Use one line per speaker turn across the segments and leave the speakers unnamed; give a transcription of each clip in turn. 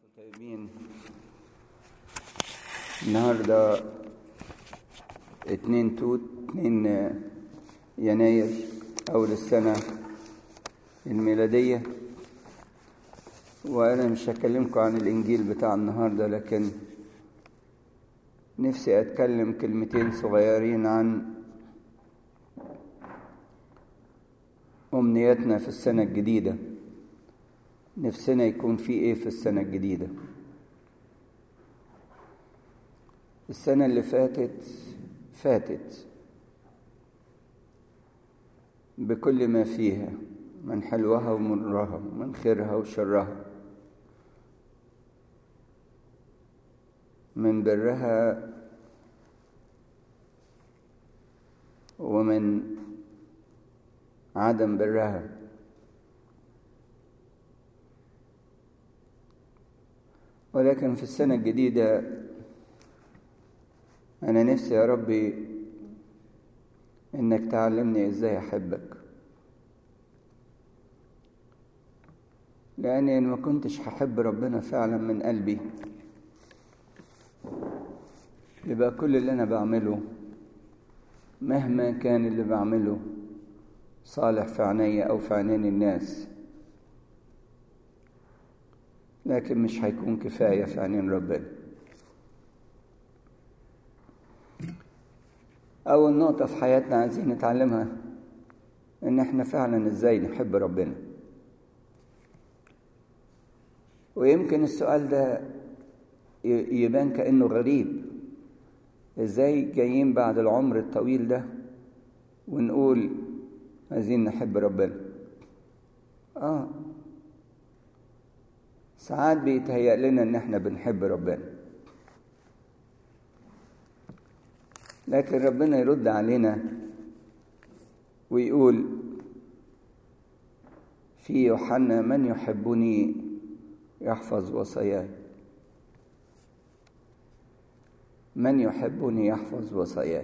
طيبين النهارده اتنين توت اتنين يناير أول السنة الميلادية وأنا مش هكلمكم عن الإنجيل بتاع النهارده لكن نفسي أتكلم كلمتين صغيرين عن أمنياتنا في السنة الجديدة نفسنا يكون في إيه في السنة الجديدة السنة اللي فاتت فاتت بكل ما فيها من حلوها ومرها من خيرها وشرها من برها ومن عدم برها ولكن في السنة الجديدة أنا نفسي يا ربي إنك تعلمني إزاي أحبك لأني إن ما كنتش هحب ربنا فعلا من قلبي يبقى كل اللي أنا بعمله مهما كان اللي بعمله صالح في عيني أو في عينين الناس لكن مش هيكون كفاية في عينين ربنا أول نقطة في حياتنا عايزين نتعلمها إن إحنا فعلا إزاي نحب ربنا ويمكن السؤال ده يبان كأنه غريب إزاي جايين بعد العمر الطويل ده ونقول عايزين نحب ربنا آه ساعات بيتهيأ لنا إن إحنا بنحب ربنا لكن ربنا يرد علينا ويقول في يوحنا من يحبني يحفظ وصاياي من يحبني يحفظ وصاياي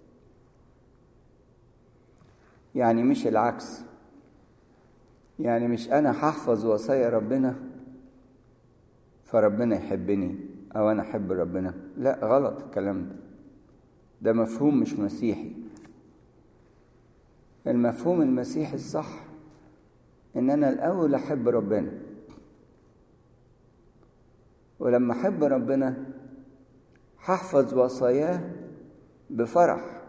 يعني مش العكس يعني مش انا هحفظ وصايا ربنا فربنا يحبني او انا احب ربنا لا غلط الكلام ده ده مفهوم مش مسيحي المفهوم المسيحي الصح ان انا الاول احب ربنا ولما احب ربنا هحفظ وصاياه بفرح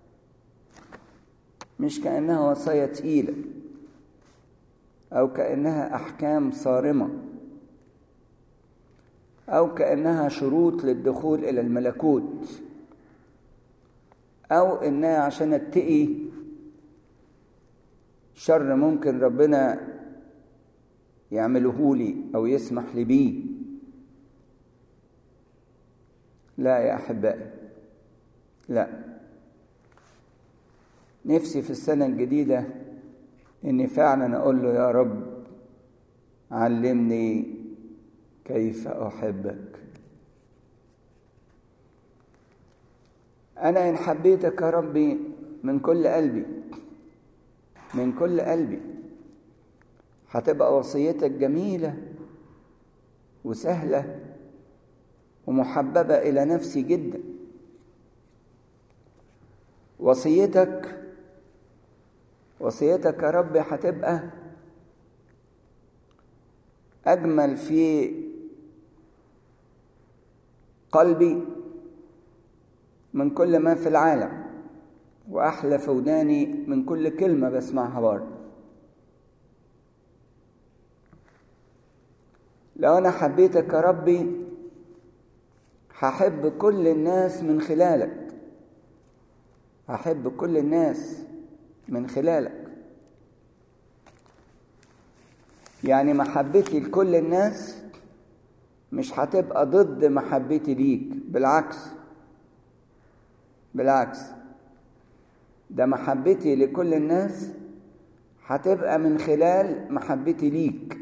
مش كانها وصايا تقيله او كانها احكام صارمه او كانها شروط للدخول الى الملكوت او انها عشان اتقي شر ممكن ربنا يعمله لي او يسمح لي بيه لا يا احبائي لا نفسي في السنه الجديده اني فعلا اقول له يا رب علمني كيف احبك أنا إن حبيتك يا ربي من كل قلبي من كل قلبي هتبقى وصيتك جميلة وسهلة ومحببة إلى نفسي جدا وصيتك وصيتك يا رب هتبقى أجمل في قلبي من كل ما في العالم وأحلى في وداني من كل كلمة بسمعها برضه لو أنا حبيتك يا ربي هحب كل الناس من خلالك هحب كل الناس من خلالك يعني محبتي لكل الناس مش هتبقى ضد محبتي ليك بالعكس بالعكس ده محبتي لكل الناس هتبقى من خلال محبتي ليك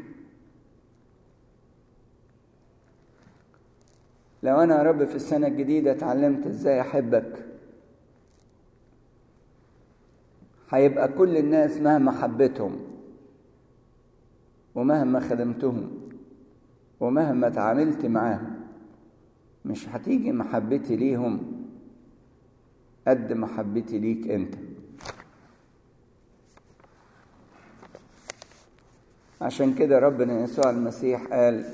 لو انا يا رب في السنه الجديده اتعلمت ازاي احبك هيبقى كل الناس مهما حبيتهم ومهما خدمتهم ومهما تعاملت معاهم مش هتيجي محبتي ليهم قد محبتي ليك انت عشان كده ربنا يسوع المسيح قال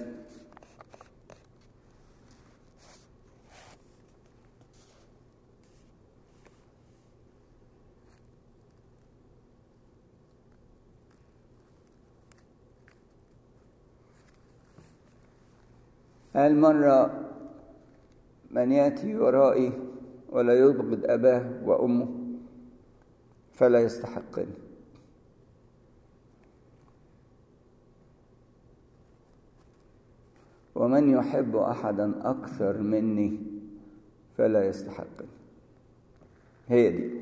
قال مرة من يأتي ورائي ولا يبغض أباه وأمه فلا يستحقني ومن يحب أحدا أكثر مني فلا يستحقني هي دي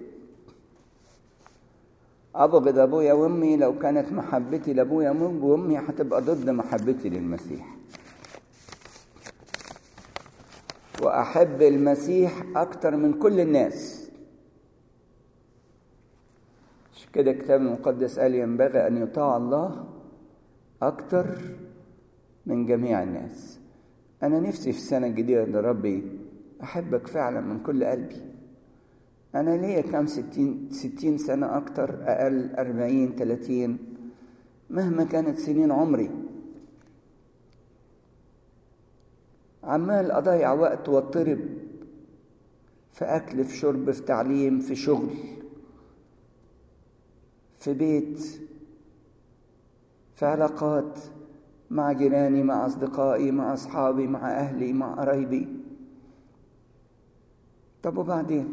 أبغض أبويا وأمي لو كانت محبتي لأبويا وأمي هتبقى ضد محبتي للمسيح وأحب المسيح أكتر من كل الناس عشان كده الكتاب المقدس قال ينبغي أن يطاع الله أكتر من جميع الناس أنا نفسي في السنة الجديدة ده ربي أحبك فعلا من كل قلبي أنا ليا كام ستين, ستين سنة أكتر أقل أربعين تلاتين مهما كانت سنين عمري عمال أضيع وقت واضطرب في أكل في شرب في تعليم في شغل في بيت في علاقات مع جيراني مع أصدقائي مع أصحابي مع أهلي مع قرايبي طب وبعدين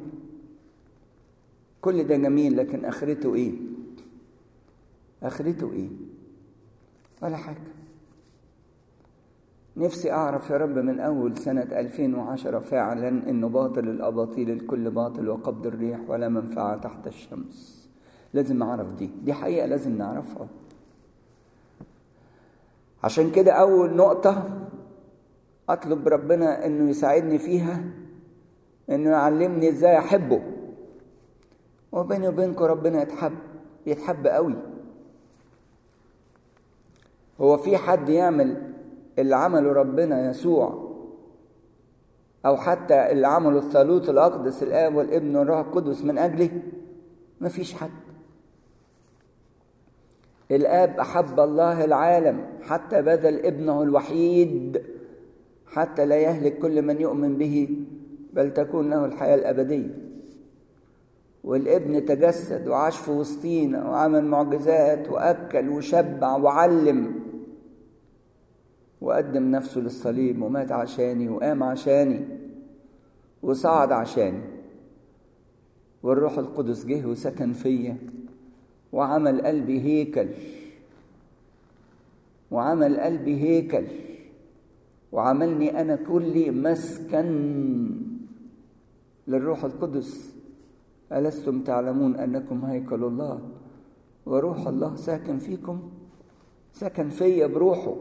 كل ده جميل لكن آخرته إيه آخرته إيه ولا حاجة نفسي أعرف يا رب من أول سنة 2010 فعلا إنه باطل الأباطيل الكل باطل وقبض الريح ولا منفعة تحت الشمس لازم أعرف دي دي حقيقة لازم نعرفها عشان كده أول نقطة أطلب ربنا إنه يساعدني فيها إنه يعلمني إزاي أحبه وبيني وبينكم ربنا يتحب يتحب قوي هو في حد يعمل اللي عمله ربنا يسوع أو حتى اللي عمله الثالوث الأقدس الآب والابن والروح القدس من أجله مفيش حد الآب أحب الله العالم حتى بذل ابنه الوحيد حتى لا يهلك كل من يؤمن به بل تكون له الحياة الأبدية والابن تجسد وعاش في وسطينا وعمل معجزات وأكل وشبع وعلم وقدم نفسه للصليب ومات عشاني وقام عشاني وصعد عشاني والروح القدس جه وسكن فيا وعمل قلبي هيكل وعمل قلبي هيكل وعملني أنا كلي مسكن للروح القدس ألستم تعلمون أنكم هيكل الله وروح الله ساكن فيكم سكن فيا بروحه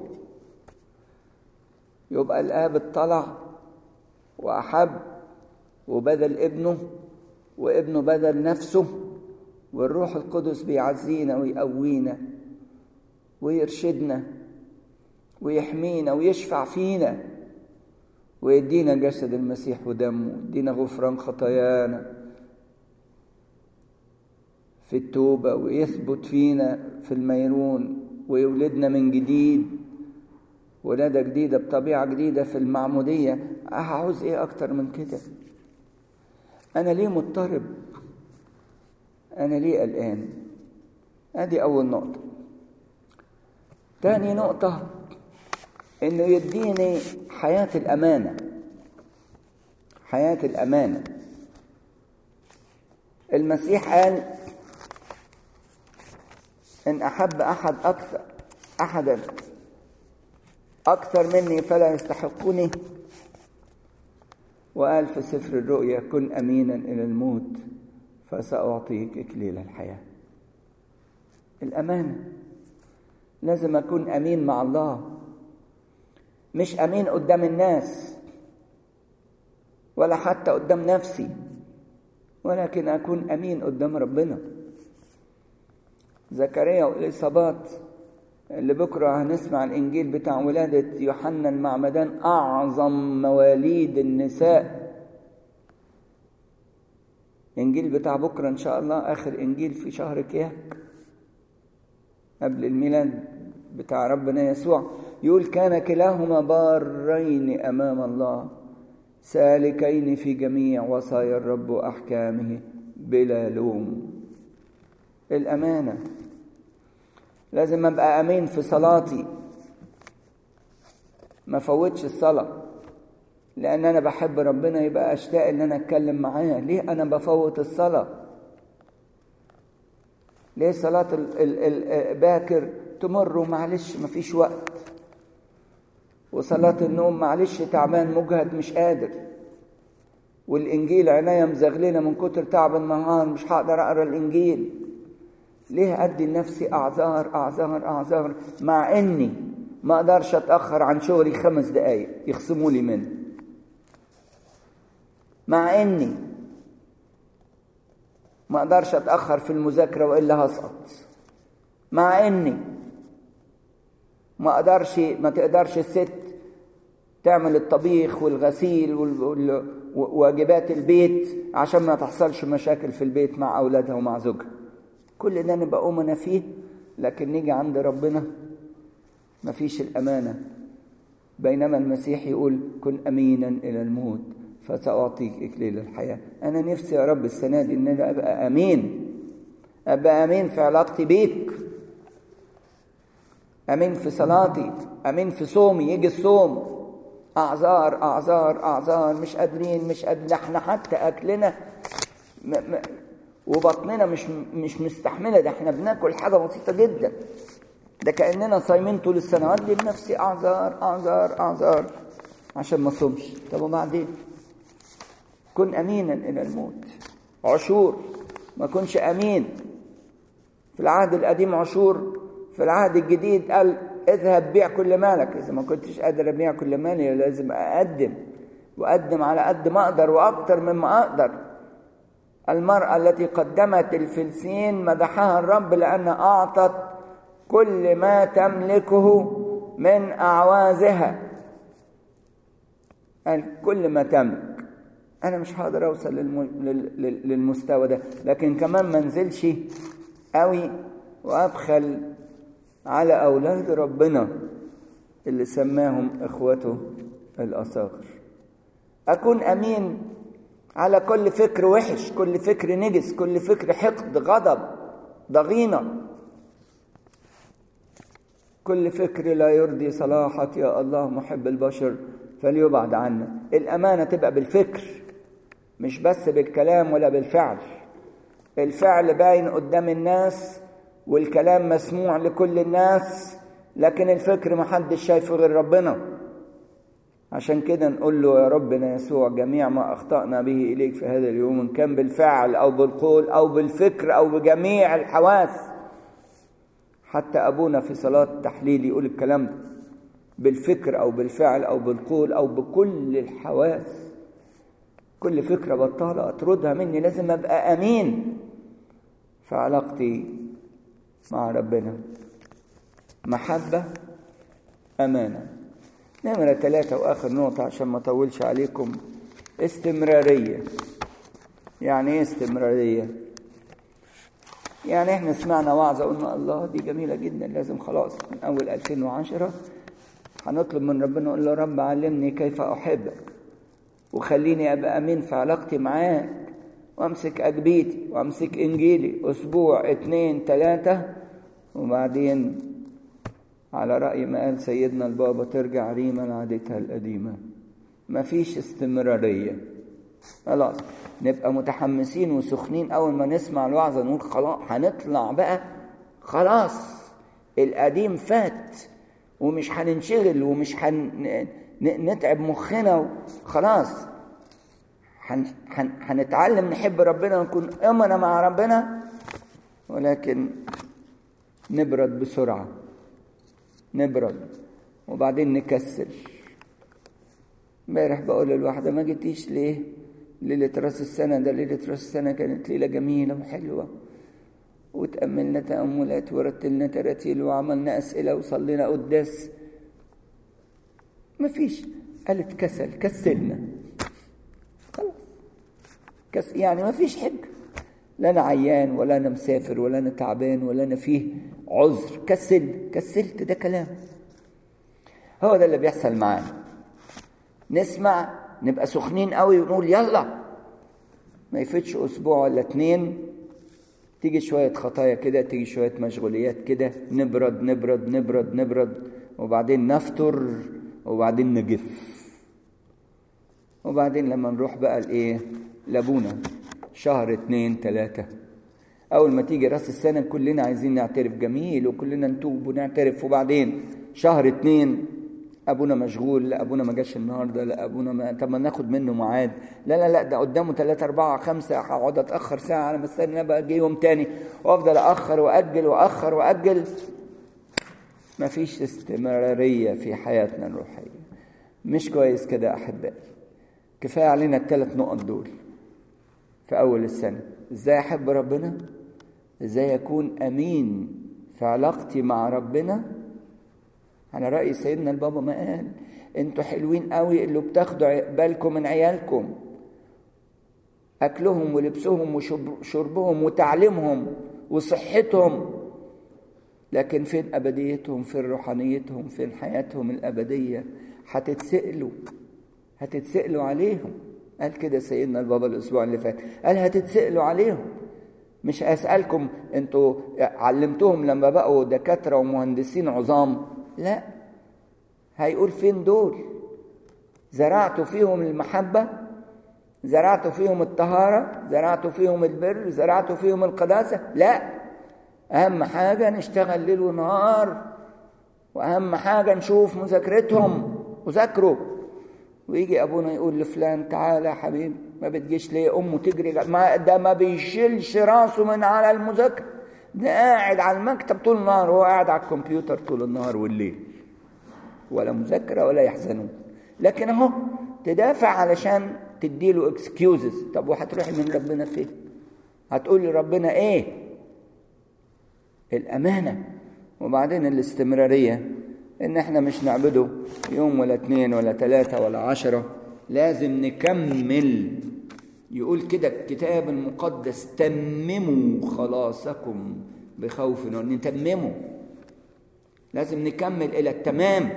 يبقى الآب اطلع وأحب وبذل ابنه وابنه بذل نفسه والروح القدس بيعزينا ويقوينا ويرشدنا ويحمينا ويشفع فينا ويدينا جسد المسيح ودمه يدينا غفران خطايانا في التوبة ويثبت فينا في الميرون ويولدنا من جديد ولادة جديدة بطبيعة جديدة في المعمودية عاوز ايه اكتر من كده انا ليه مضطرب انا ليه قلقان ادي اول نقطة تاني نقطة انه يديني حياة الامانة حياة الامانة المسيح قال ان احب احد اكثر احدا أكثر مني فلا يستحقني وقال في سفر الرؤيا كن أمينا إلى الموت فسأعطيك إكليل الحياة الأمانة لازم أكون أمين مع الله مش أمين قدام الناس ولا حتى قدام نفسي ولكن أكون أمين قدام ربنا زكريا والإصابات اللي بكرة هنسمع الإنجيل بتاع ولادة يوحنا المعمدان أعظم مواليد النساء الإنجيل بتاع بكرة إن شاء الله آخر إنجيل في شهر كياك قبل الميلاد بتاع ربنا يسوع يقول كان كلاهما بارين أمام الله سالكين في جميع وصايا الرب وأحكامه بلا لوم الأمانة لازم أبقى أمين في صلاتي ما فوتش الصلاة لأن أنا بحب ربنا يبقى أشتاق إن أنا أتكلم معاه ليه أنا بفوت الصلاة ليه صلاة الباكر تمر ومعلش مفيش وقت وصلاة النوم معلش تعبان مجهد مش قادر والإنجيل عناية مزغللة من كتر تعب النهار مش هقدر أقرأ الإنجيل ليه أدي لنفسي أعذار أعذار أعذار مع إني ما أقدرش أتأخر عن شغلي خمس دقايق يخصموا لي منه مع إني ما أقدرش أتأخر في المذاكرة وإلا هسقط مع إني ما أقدرش ما تقدرش الست تعمل الطبيخ والغسيل وواجبات البيت عشان ما تحصلش مشاكل في البيت مع أولادها ومع زوجها كل ده نبقى أمنا فيه لكن نيجي عند ربنا مفيش الأمانة بينما المسيح يقول كن أمينا إلى الموت فسأعطيك إكليل الحياة أنا نفسي يا رب السنة دي إن أنا أبقى أمين أبقى أمين في علاقتي بيك أمين في صلاتي أمين في صومي يجي الصوم أعذار أعذار أعذار مش قادرين مش قادرين احنا حتى أكلنا م م وبطننا مش مش مستحملة ده احنا بناكل حاجة بسيطة جدا ده كأننا صايمين طول السنة أدي لنفسي أعذار أعذار أعذار عشان ما صومش طب وبعدين كن أمينا إلى الموت عشور ما كنش أمين في العهد القديم عشور في العهد الجديد قال اذهب بيع كل مالك إذا ما كنتش قادر أبيع كل مالي لازم أقدم وأقدم على قد ما أقدر وأكتر مما أقدر المرأة التي قدمت الفلسين مدحها الرب لأنها أعطت كل ما تملكه من أعوازها قال كل ما تملك أنا مش هقدر أوصل للمستوى ده لكن كمان ما انزلش قوي وأبخل على أولاد ربنا اللي سماهم إخوته الأصاغر أكون أمين على كل فكر وحش كل فكر نجس كل فكر حقد غضب ضغينة كل فكر لا يرضي صلاحك يا الله محب البشر فليبعد عنا الأمانة تبقى بالفكر مش بس بالكلام ولا بالفعل الفعل باين قدام الناس والكلام مسموع لكل الناس لكن الفكر محدش شايفه غير ربنا عشان كده نقول له يا ربنا يسوع جميع ما أخطأنا به إليك في هذا اليوم إن كان بالفعل أو بالقول أو بالفكر أو بجميع الحواس حتى أبونا في صلاة التحليل يقول الكلام ده بالفكر أو بالفعل أو بالقول أو بكل الحواس كل فكرة بطالة أطردها مني لازم أبقى أمين في علاقتي مع ربنا محبة أمانة نمرة ثلاثة وآخر نقطة عشان ما أطولش عليكم استمرارية يعني إيه استمرارية؟ يعني إحنا سمعنا وعظة قلنا الله دي جميلة جدا لازم خلاص من أول 2010 هنطلب من ربنا نقول له رب علمني كيف أحبك وخليني أبقى أمين في علاقتي معاك وأمسك أجبيتي وأمسك إنجيلي أسبوع اتنين تلاتة وبعدين على رأي ما قال سيدنا البابا ترجع ريما لعادتها القديمة مفيش استمرارية خلاص نبقى متحمسين وسخنين أول ما نسمع الوعظة نقول خلاص هنطلع بقى خلاص القديم فات ومش هننشغل ومش هنتعب مخنا خلاص هن هن هنتعلم نحب ربنا ونكون أمنا مع ربنا ولكن نبرد بسرعة نبرد وبعدين نكسل امبارح بقول للواحدة ما جيتيش ليه ليلة راس السنة ده ليلة راس السنة كانت ليلة جميلة وحلوة وتأملنا تأملات ورتلنا تراتيل وعملنا أسئلة وصلينا قداس مفيش قالت كسل كسلنا خلاص كس يعني مفيش حجة لا أنا عيان ولا أنا مسافر ولا أنا تعبان ولا أنا فيه عذر كسل كسلت ده كلام هو ده اللي بيحصل معانا نسمع نبقى سخنين قوي ونقول يلا ما يفوتش اسبوع ولا اتنين تيجي شوية خطايا كده تيجي شوية مشغوليات كده نبرد نبرد نبرد نبرد وبعدين نفطر وبعدين نجف وبعدين لما نروح بقى لايه لابونا شهر اتنين تلاتة أول ما تيجي راس السنة كلنا عايزين نعترف جميل وكلنا نتوب ونعترف وبعدين شهر اتنين ابونا مشغول لا ابونا ما جاش النهارده لا ابونا ما طب ما ناخد منه ميعاد لا لا لا ده قدامه 3 4 5 هقعد اتاخر ساعه على ما استنى بقى جه يوم تاني وافضل اخر واجل واخر واجل ما فيش استمراريه في حياتنا الروحيه مش كويس كده احبائي كفايه علينا الثلاث نقط دول في اول السنه ازاي احب ربنا ازاي اكون امين في علاقتي مع ربنا على رأي سيدنا البابا ما قال انتوا حلوين قوي اللي بتاخدوا بالكم من عيالكم أكلهم ولبسهم وشربهم وتعليمهم وصحتهم لكن فين أبديتهم فين روحانيتهم فين حياتهم الأبدية هتتسألوا هتتسألوا عليهم قال كده سيدنا البابا الأسبوع اللي فات قال هتتسألوا عليهم مش أسألكم انتوا علمتوهم لما بقوا دكاترة ومهندسين عظام لا هيقول فين دول زرعت فيهم المحبة زرعت فيهم الطهارة زرعت فيهم البر زرعت فيهم القداسة لا أهم حاجة نشتغل ليل ونهار وأهم حاجة نشوف مذاكرتهم وذاكروا ويجي أبونا يقول لفلان تعالى يا حبيبي ما بتجيش ليه أمه تجري ما ده ما بيشيلش راسه من على المذاكرة ده قاعد على المكتب طول النهار هو قاعد على الكمبيوتر طول النهار والليل ولا مذاكرة ولا يحزنون لكن اهو تدافع علشان تديله اكسكيوزز طب وهتروحي من ربنا فين هتقولي ربنا ايه الامانه وبعدين الاستمراريه ان احنا مش نعبده يوم ولا اتنين ولا تلاتة ولا عشرة لازم نكمل يقول كده الكتاب المقدس تمموا خلاصكم بخوف نتممه لازم نكمل الى التمام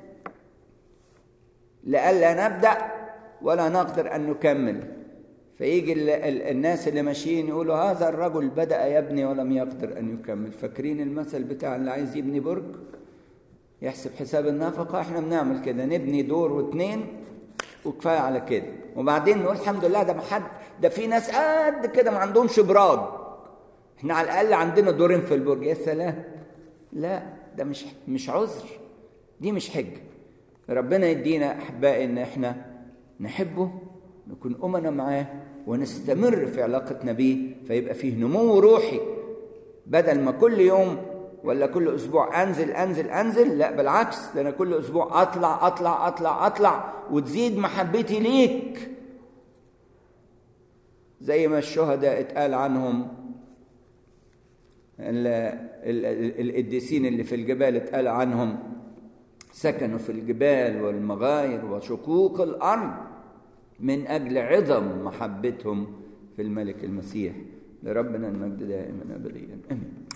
لئلا نبدا ولا نقدر ان نكمل فيجي ال ال الناس اللي ماشيين يقولوا هذا الرجل بدا يبني ولم يقدر ان يكمل فاكرين المثل بتاع اللي عايز يبني برج يحسب حساب النفقه احنا بنعمل كده نبني دور واثنين وكفايه على كده وبعدين نقول الحمد لله ده ما حد ده في ناس قد كده ما عندهمش براد احنا على الاقل عندنا دورين في البرج يا سلام لا ده مش مش عذر دي مش حجه ربنا يدينا احبائي ان احنا نحبه نكون امنا معاه ونستمر في علاقتنا بيه فيبقى فيه نمو روحي بدل ما كل يوم ولا كل اسبوع انزل انزل انزل لا بالعكس ده انا كل اسبوع اطلع اطلع اطلع اطلع وتزيد محبتي ليك زي ما الشهداء اتقال عنهم القديسين اللي في الجبال اتقال عنهم سكنوا في الجبال والمغاير وشقوق الارض من اجل عظم محبتهم في الملك المسيح لربنا المجد دائما ابديا امين